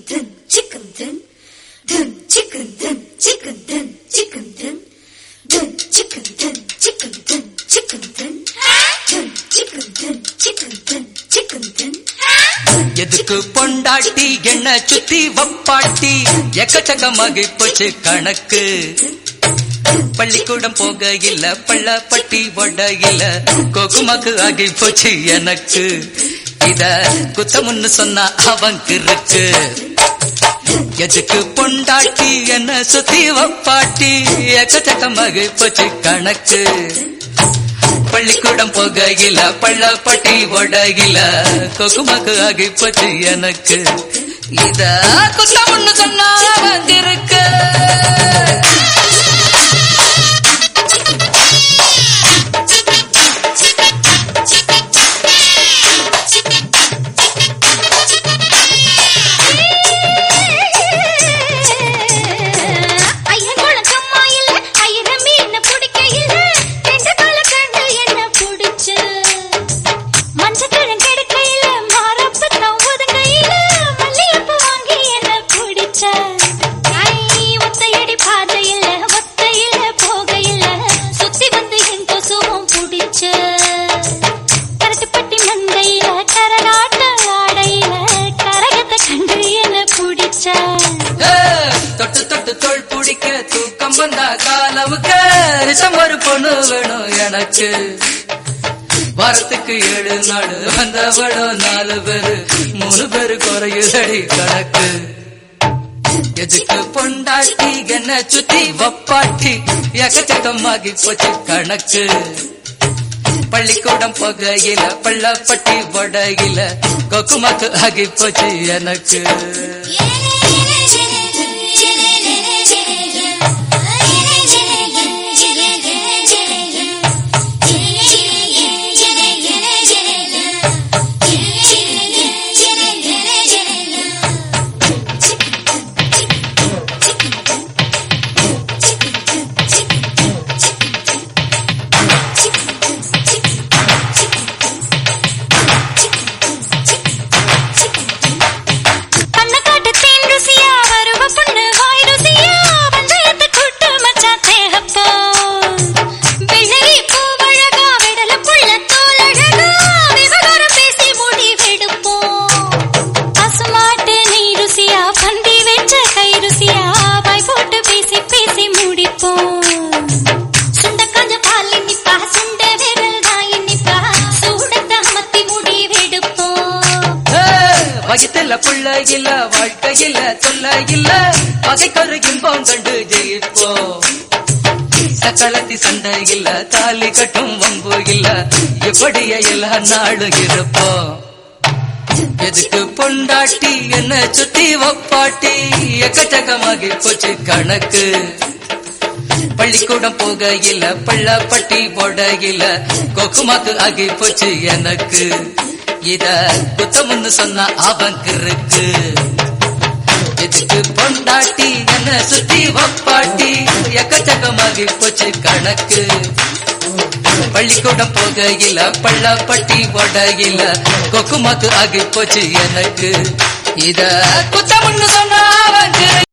dun, chicken dun, dun, chicken dun, chicken dun, chicken dun, dun, chicken dun, chicken dun, chicken dun, dun, chicken dun, chicken dun, chicken dun. எதுக்கு பொண்டாட்டி என்ன சுத்தி வப்பாட்டி எக்கச்சக்கமாகி போச்சு கணக்கு பள்ளிக்கூடம் போக இல்ல பள்ளப்பட்டி ஒட இல்ல கோகுமாக்கு ஆகி போச்சு எனக்கு இத குத்தமுன்னு சொன்னா அவங்க இருக்கு எதுக்கு பொண்டாட்டி என்ன சுத்தி வப்பாட்டி எக்கச்சக்கமாகி போச்சு கணக்கு பள்ளிக்கூடம் போகையில பள்ளப்பட்டி ஒடகில கொக்குமாக்கு ஆகி போச்சு எனக்கு இத குத்தமுன்னு சொன்னா வந்திருக்கு ஐயன் குழக்கம்மா இல்ல, ஐயன மீன் பிடிக்க இல்ல, ரெண்டு கால கண்டு என்ன பிடிச்சு. மஞ்சக்கிழங்கு எடுக்கையில, மாரப்பத்தம் ஒதுங்கையில, மல்லிகைப்பூ வாங்கி என்ன பிடிச்ச. ஐ, ஒத்தையடி பாதையில, ஒத்தையில போகையில, சுத்தி வந்து என் கொசுவும் பிடிச்ச. கரட்டுப்பட்டி மந்தையில, கரகாட்ட ஆடையில, கரகத்தை கண்டு என்ன பிடிச்ச ஏ, தொட்டு தொட்டு தோள் பிடிக்க தூக்கம் வந்தா காலவுக்கு ரிசம் ஒரு பொண்ணு வேணும் எனக்கு வாரத்துக்கு ஏழு நாடு வந்தவடம் நாலு பேரு மூணு பேரு குறையுதடி கணக்கு எதுக்கு பொண்டாட்டி என்ன சுத்தி வப்பாட்டி எக்கச்சக்கமாகி போச்சு கணக்கு பள்ளிக்கூடம் போகையில பள்ளப்பட்டி வடையில கொக்குமாக்கு ஆகி போச்சு எனக்கு கண்ண காட்டு தேன் ருசியா வருவ பொண்ணு வாய் ருசியா பஞ்சாயத்து கூட்டு மச்சான் தேகப்போ வெள்ளரி பூவழகா விடல புள்ள தோலழகா விவகாரம் பேசி முடிவெடுப்போம் பசுமாட்டு நீ ருசியா பந்தி வச்ச கை ருசியா வாய் போட்டு பேசி பேசி முடிப்போம் சுண்ட காஞ்ச பால் இனிப்பா சுண்ட விரல் தான் இனிப்பா சூடத்த அமர்த்தி முடிவெடுப்போம் வயிற்றுல புள்ள இல்ல வாழ்க்கையில தொல்ல இல்ல பகைக்கொரு இன்பம் கண்டு ஜெயிப்போம் சக்களத்தி சண்டை இல்ல தாலி கட்டும் வம்பு இல்ல இப்படியே எல்லா நாளும் இருப்போம் எதுக்கு பொண்டாட்டி என்ன சுத்தி வப்பாட்டி எக்கச்சக்கமாகி போச்சு கணக்கு பள்ளிக்கூடம் போகையில பள்ளப்பட்டி போடையில கொக்குமாக்கு ஆகி போச்சு எனக்கு இத குத்தமுன்னு சொன்னா அவங்க இருக்கு எதுக்கு பொண்டாட்டி என்ன சுத்தி வப்பாட்டி எக்கச்சக்கமாகி போச்சு கணக்கு பள்ளிக்கூடம் போகையில பள்ளப்பட்டி போடையில கொக்குமாக்கு ஆகி போச்சு எனக்கு இத குத்தமுன்னு சொன்னா அவங்க